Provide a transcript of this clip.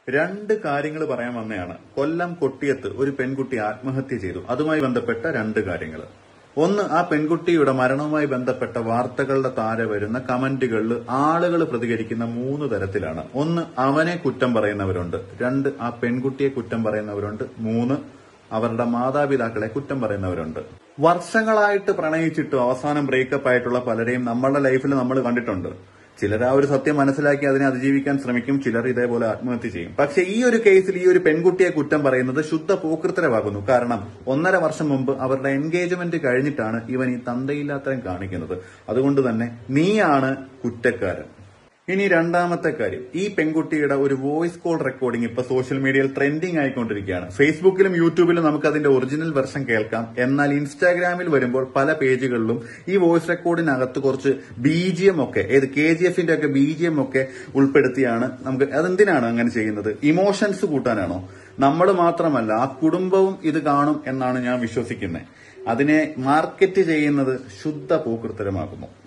രണ്ട് കാര്യങ്ങൾ പറയാൻ വന്നതാണ് കൊല്ലം കൊട്ടിയത്ത് ഒരു പെൺകുട്ടി ആത്മഹത്യ ചെയ്തു അതുമായി ബന്ധപ്പെട്ട രണ്ട് കാര്യങ്ങൾ ഒന്ന് ആ പെൺകുട്ടിയുടെ മരണവുമായി ബന്ധപ്പെട്ട വാർത്തകളുടെ താഴെ വരുന്ന കമന്റുകളിൽ ആളുകൾ പ്രതികരിക്കുന്ന മൂന്ന് തരത്തിലാണ് ഒന്ന് അവനെ കുറ്റം പറയുന്നവരുണ്ട് രണ്ട് ആ പെൺകുട്ടിയെ കുറ്റം പറയുന്നവരുണ്ട് മൂന്ന് അവരുടെ മാതാപിതാക്കളെ കുറ്റം പറയുന്നവരുണ്ട് വർഷങ്ങളായിട്ട് പ്രണയിച്ചിട്ടും അവസാനം ബ്രേക്കപ്പ് ആയിട്ടുള്ള പലരെയും നമ്മളുടെ ലൈഫിൽ നമ്മൾ കണ്ടിട്ടുണ്ട് ചിലർ ആ ഒരു സത്യം മനസ്സിലാക്കി അതിനെ അതിജീവിക്കാൻ ശ്രമിക്കും ചിലർ ഇതേപോലെ ആത്മഹത്യ ചെയ്യും പക്ഷെ ഈ ഒരു കേസിൽ ഈ ഒരു പെൺകുട്ടിയെ കുറ്റം പറയുന്നത് ശുദ്ധ പോക്കൃത്തരമാകുന്നു കാരണം ഒന്നര വർഷം മുമ്പ് അവരുടെ എൻഗേജ്മെന്റ് കഴിഞ്ഞിട്ടാണ് ഇവൻ ഈ തന്തയില്ലാത്തരം കാണിക്കുന്നത് അതുകൊണ്ട് തന്നെ നീയാണ് കുറ്റക്കാരൻ ഇനി രണ്ടാമത്തെ കാര്യം ഈ പെൺകുട്ടിയുടെ ഒരു വോയിസ് കോൾ റെക്കോർഡിംഗ് ഇപ്പൊ സോഷ്യൽ മീഡിയയിൽ ട്രെൻഡിങ് ആയിക്കൊണ്ടിരിക്കുകയാണ് ഫേസ്ബുക്കിലും യൂട്യൂബിലും നമുക്ക് അതിന്റെ ഒറിജിനൽ വെർഷൻ കേൾക്കാം എന്നാൽ ഇൻസ്റ്റാഗ്രാമിൽ വരുമ്പോൾ പല പേജുകളിലും ഈ വോയിസ് റെക്കോർഡിനകത്ത് കുറച്ച് ബി ജി എം ഒക്കെ ഏത് കെ ജി എഫിന്റെ ഒക്കെ ബി ജി എം ഒക്കെ ഉൾപ്പെടുത്തിയാണ് നമുക്ക് അതെന്തിനാണ് അങ്ങനെ ചെയ്യുന്നത് ഇമോഷൻസ് കൂട്ടാനാണോ നമ്മൾ മാത്രമല്ല ആ കുടുംബവും ഇത് കാണും എന്നാണ് ഞാൻ വിശ്വസിക്കുന്നത് അതിനെ മാർക്കറ്റ് ചെയ്യുന്നത് ശുദ്ധ പൂക്കൃത്തരമാകുന്നു